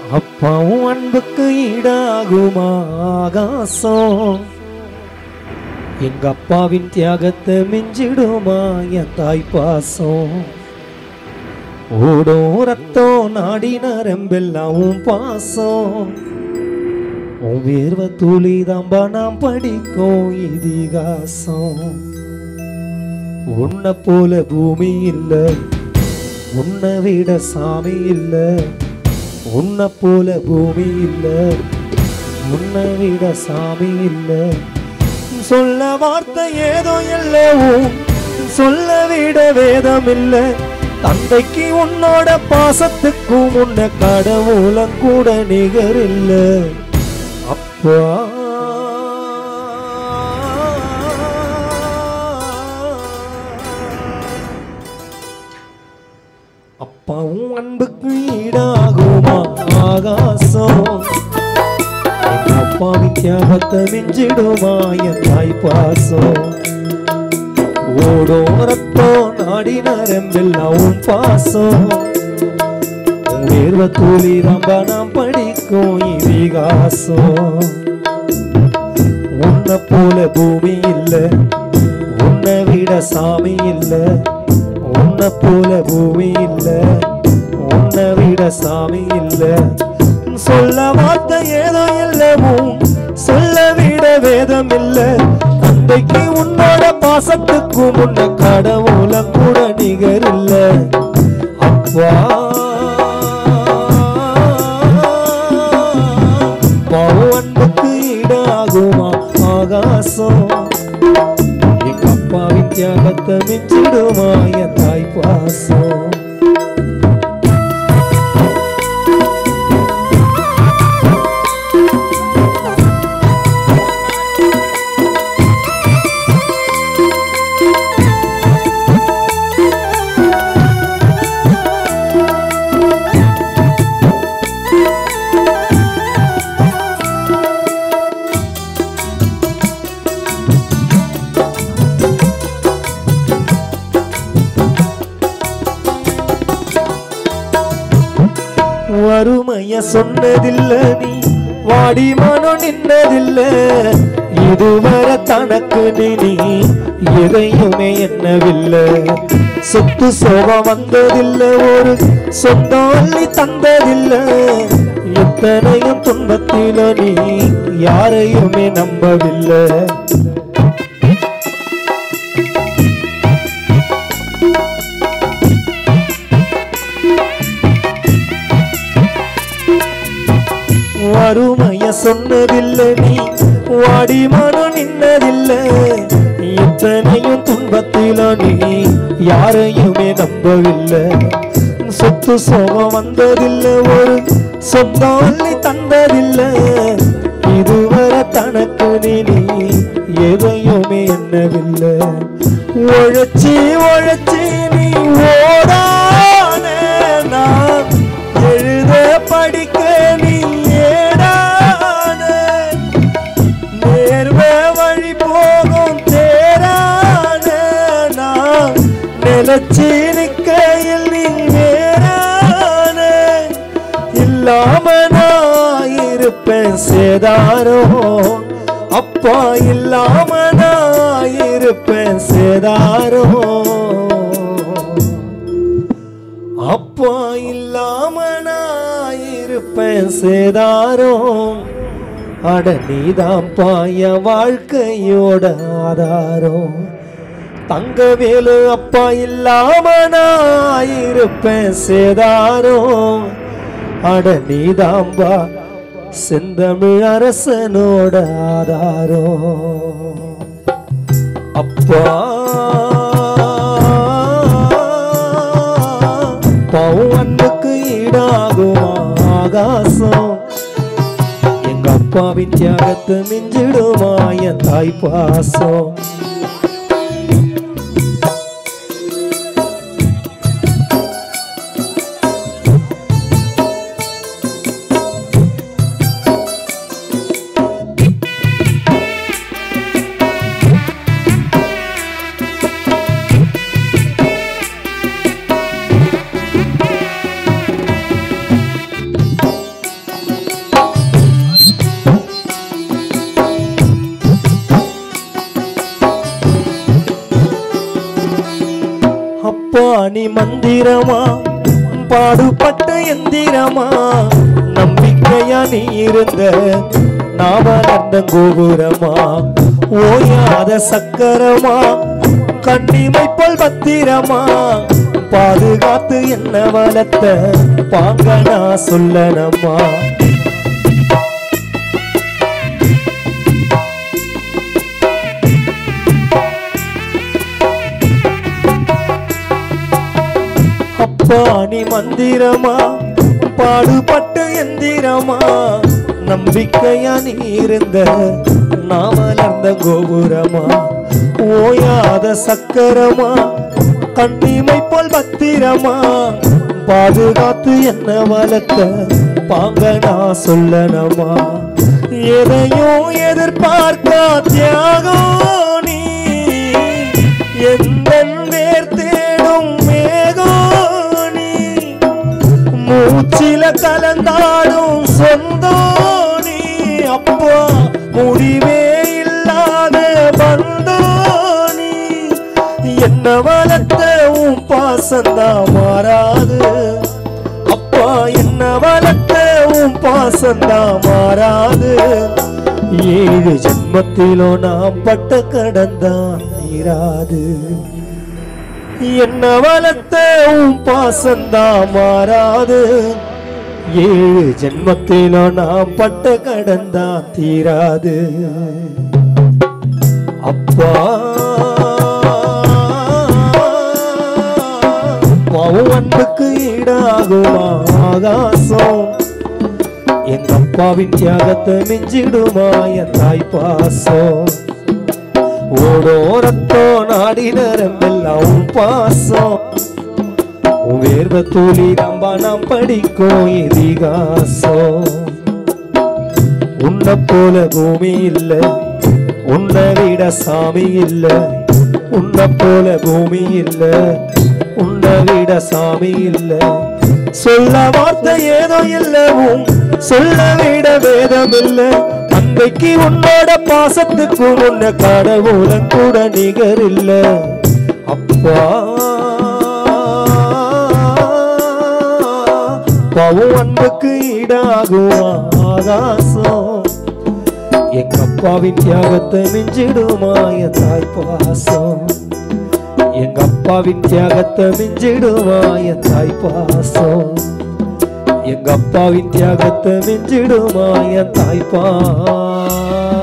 அப்பாவும் அன்புக்கு ஈடாகுமா ஆகாசம் எங்க அப்பாவின் தியாகத்தை மிஞ்சிடுமா என் தாய் பாசம் ஓடும் ரத்தம் நாடி நரம்பெல்லாம் உன் பாசம் உன் வேர்வ துளி தாம்பா நாம் படிக்கும் இதிகாசம் உன்னை போல பூமி இல்ல உன்னை விட சாமி இல்ல உன்னை போல பூமி இல்ல உன்னை விட சாமி இல்ல சொல்ல வார்த்தை ஏதோ இல்லவும் சொல்ல விட வேதம் இல்ல தந்தைக்கு உன்னோட பாசத்துக்கும் உன்னை கடவுளம் கூட நிகர் இல்ல அப்பா அப்பாவும் அன்புக்கு ஈடாகுமா ஆகாசம் எங்க அப்பாவின் தியாகத்தை மிஞ்சிடுமா என் தாய் பாசம் ஓடும் ரத்தம் நாடி நரம்பில் உன் பாசம் உன் வேர்வ தூளி ரொம்ப நாம் படிக்கும் இதிகாசம் உன்னை போல பூமி இல்ல உன்னை விட சாமி இல்ல உன்னை போல பூமி இல்ல உன்னை விட சாமி இல்ல சொல்ல வார்த்தை ஏதோ இல்லவும் சொல்ல விட வேதம் இல்ல தந்தைக்கு உன்னோட பாசத்துக்கும் உன்னை கடவுள கூட நிகர் இல்ல அப்பா பாவம் அன்புக்கு ஈடாகுமா ஆகாசம் எங்க அப்பாவின் தியாகத்தை மிஞ்சிடுமா என் தாய் பாசம் வறுமைய சொன்னதில்ல நீ வாடி மனம் நின்னதில்ல இதுவரை தனக்கு நீ எதையுமே என்னவில்லை சொத்து சோகம் வந்ததில்ல ஒரு சொந்தம் அள்ளி தந்ததில்ல எத்தனையும் துன்பத்தில நீ யாரையுமே நம்பவில்லை வறுமைய சொன்னதில்லை நீ வாடி மனம் நின்னதில்லை இத்தனையும் துன்பத்தில நீ யாரையுமே நம்பவில்லை சொத்து சோகம் வந்ததில்லை ஒரு சொந்தம் அள்ளி தந்ததில்லை இதுவரை தனக்கு நீ எதையுமே என்னவில்லை உழைச்சி உழைச்சி நீ ஓடான நான் எழுத படிக்க நீ ஏடான நேர்வ வழி போகும் தேரான நான் நிலச்சி நிக்கையில் நீ வேறான இல்லாம நான் இருப்பேன் சேதாரோ அப்பா இல்லாம நான் இருப்பேன் சேதாரோ அப்பா இல்லாம நான் இருப்பேன் சேதாரோ அட நீதான் பாய வாழ்க்கையோட ஆதாரம் தங்க வேலு அப்பா இல்லாம நான் இருப்பேன் சேதாரோ அட நீதாம்பா செந்தமிழ் அரசனோட ஆதாரோ அப்பா பவுனுக்கு ஈடாகுமா ஆகாசம் எங்க அப்பாவின் தியாகத்தை மிஞ்சிடுமா என் தாய் பாசம் மந்திரமா பாடுபட்ட எந்திரமா நம்பிக்கையா நீ இருந்த நாம நந்த கோபுரமா ஓயாத சக்கரமா கண்ணிமை போல் பத்திரமா பாதுகாத்து என்ன வளர்த்த பாங்கனா சொல்லனம்மா அப்பா நீ மந்திரமா பாடுபட்ட எந்திரமா நம்பிக்கையா நீ இருந்த நாமலர்ந்த கோபுரமா ஓயாத சக்கரமா கண்ணிமை போல் பத்திரமா பாதுகாத்து என்ன வளர்த்த பாங்கனா சொல்லனமா எதையும் எதிர்பார்க்கா தியாகம் நீ எந்த வேர் தேடும் மேகம் நீ மூச்சில கலந்தாடும் சொந்தம் நீ அப்பா முடிவே இல்லாத பந்தம் நீ என்ன வளர்த்த உன் பாசந்தா மாறாது அப்பா என்ன வளர்த்த உன் பாசந்தா மாறாது ஏழு ஜென்மத்திலோ நாம் பட்ட கடந்தான் தீராது என்ன வளர்த்த உன் பாசந்தா மாறாது ஏழு ஜென்மத்திலோ நாம் பட்ட கடந்தா தீராது அப்பா பாவம் அன்புக்கு ஈடாகுமா ஆகாசம் எங்க அப்பாவின் தியாகத்தை மிஞ்சிடுமா என் தாய் பாசம் ஓடோரத்தோ நாடி நரம்பெல்லாம் உன் பாசம் உன் வேர்வ தூளி நம்ப நாம் படிக்கும் இதிகாசம் உன்னை போல பூமி இல்ல உன்னை விட சாமி இல்ல உன்னை போல பூமி இல்ல உன்னை விட சாமி இல்ல சொல்ல வார்த்தை ஏதோ இல்லவும் சொல்ல விட வேதம் இல்ல அன்றைக்கு உன்னோட பாசத்துக்கு உன்ன கடவுளன் கூட நிகர் இல்ல அப்பா பவும் அன்புக்கு ஈடாகுமா ஆகாசம் எங்க அப்பாவின் தியாகத்தை மிஞ்சிடுமா என் தாய் பாசம் எங்க அப்பாவின் தியாகத்தை மிஞ்சிடுமா என் தாய் பாசம் எங்க அப்பாவின் தியாகத்தை மிஞ்சிடுமா என் தாய் பாசம்